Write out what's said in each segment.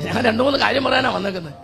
ഞാൻ രണ്ടു മൂന്ന് കാര്യം പറയാനാ വന്നേക്കുന്നത്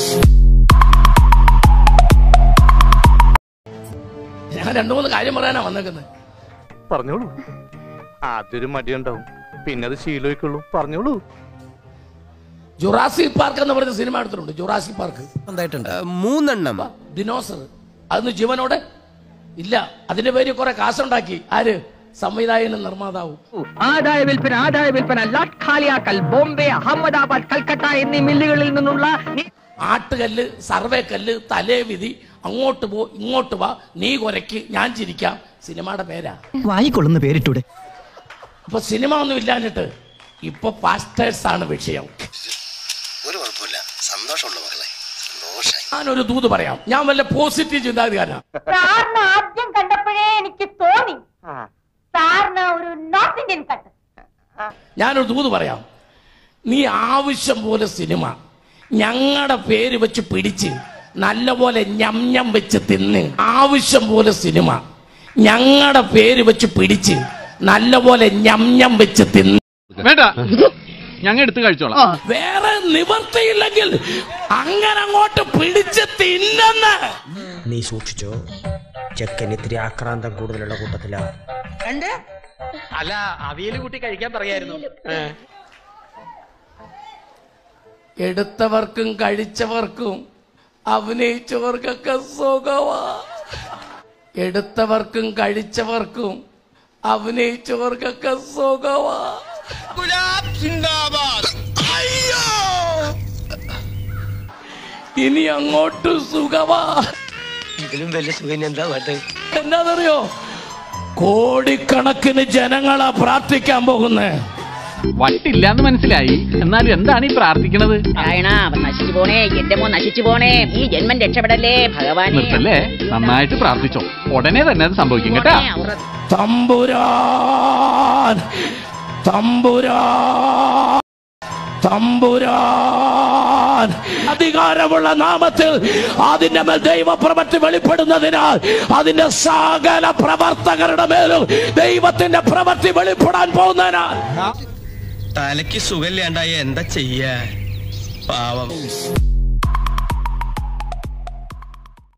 ഞാൻ രണ്ടു മൂന്ന് കാര്യം പറയാനാ വന്നേക്കുന്നത് പറഞ്ഞോളൂ ആദ്യൊരു മടിയുണ്ടാവും പിന്നെ അത് ശീലമായിക്കുള്ളൂ പറഞ്ഞോളൂ ജുറാസിക് പാർക്ക് എന്ന് പറഞ്ഞ സിനിമ എടുത്തിട്ടുണ്ട് ജുറാസിക് പാർക്ക് എന്തായിട്ടുണ്ട് മൂന്നെണ്ണം ദിനോസർ അതൊന്ന് ജീവനോടെ ഇല്ല അതിന്റെ പേര് കുറെ കാശുണ്ടാക്കി ആര് സംവിധായകനും നിർമ്മാതാവും ആദായ വിൽപ്പന ആദായ വിൽപ്പന ലാട്ട് ഖാലിയാക്കൽ ബോംബെ അഹമ്മദാബാദ് കൽക്കട്ട എന്നീ മില്ലുകളിൽ നിന്നുള്ള നി- ആട്ടുകല്ല് സർവേ കല്ല് തലേ വിധി അങ്ങോട്ട് പോ ഇങ്ങോട്ട് വാ നീ കുരയ്ക്ക് ഞാൻ ചിരിക്കാം സിനിമയുടെ പേരാ വായിക്കൊള്ളുന്ന പേരിട്ടൂടെ അപ്പൊ സിനിമ ഒന്നും ഇല്ലാഞ്ഞിട്ട് ഇപ്പൊ പാസ്റ്റേഴ്സ് ആണ് വിഷയം ഒരു കുഴപ്പമില്ല സന്തോഷമുള്ള മകളെ സന്തോഷായി ഞാനൊരു ദൂത് പറയാം ഞാൻ വല്ല പോസിറ്റീവ് ചിന്താധികാരനാ സാറിന് ആദ്യം കണ്ടപ്പോഴേ എനിക്ക് തോന്നി സാറിന് ഒരു നോർത്ത് ഇന്ത്യൻ കട്ട് ഞാനൊരു ദൂത് പറയാം നീ ആവശ്യം പോലെ സിനിമ ഞങ്ങളുടെ പേര് വെച്ച് പിടിച്ച് നല്ലപോലെ ഞം ഞം വെച്ച് തിന്ന് ആവശ്യം പോലെ സിനിമ ഞങ്ങളുടെ പേര് വെച്ച് പിടിച്ച് നല്ലപോലെ ഞം ഞം വെച്ച് തിന്ന് വേണ്ട ഞങ്ങൾ എടുത്ത് കഴിച്ചോളാം വേറെ നിവർത്തിയില്ലെങ്കിൽ അങ്ങനെ അങ്ങോട്ട് പിടിച്ച് തിന്നെന്ന് നീ സൂക്ഷിച്ചോ ചെക്കൻ ഇത്തിരി ആക്രാന്തം കൂടുതലുള്ള കൂട്ടത്തിലാ അല്ല അവിയല് കൂട്ടി കഴിക്കാൻ പറയായിരുന്നു എടുത്തവർക്കും കഴിച്ചവർക്കും അഭിനയിച്ചവർക്കൊക്കെ സുഖമാ എടുത്തവർക്കും കഴിച്ചവർക്കും അഭിനയിച്ചവർക്കൊക്കെ സുഖമാ അയ്യോ! ഇനി അങ്ങോട്ട് സുഖമാ ഇതിലും വലിയ സുഖം എന്താ വേണ്ടത് എന്താണെന്നറിയോ കോടിക്കണക്കിന് ജനങ്ങളാ പ്രാർത്ഥിക്കാൻ പോകുന്നേ വട്ടില്ലാന്ന് മനസ്സിലായി എന്നാലും എന്താണ് ഈ പ്രാർത്ഥിക്കണത് നാരായണ അവൻ നശിച്ചു പോണേ എന്റെ മോൻ നശിച്ചു പോണേ ഈ ജന്മം രക്ഷപ്പെടല്ലേ ഭഗവാനെ നിർത്തല്ലേ നന്നായിട്ട് പ്രാർത്ഥിച്ചോ ഉടനെ തന്നെ അത് സംഭവിക്കും കേട്ടാ തമ്പുരാൻ തമ്പുരാൻ തമ്പുരാൻ അധികാരമുള്ള നാമത്തിൽ അതിന്റെ മേൽ ദൈവപ്രവൃത്തി വെളിപ്പെടുന്നതിനാൽ അതിന്റെ സകല പ്രവർത്തകരുടെ മേലും ദൈവത്തിന്റെ പ്രവൃത്തി വെളിപ്പെടാൻ പോകുന്നതിനാൽ തലയ്ക്ക് സുഖമില്ലാണ്ടായ എന്താ ചെയ്യാ പാവം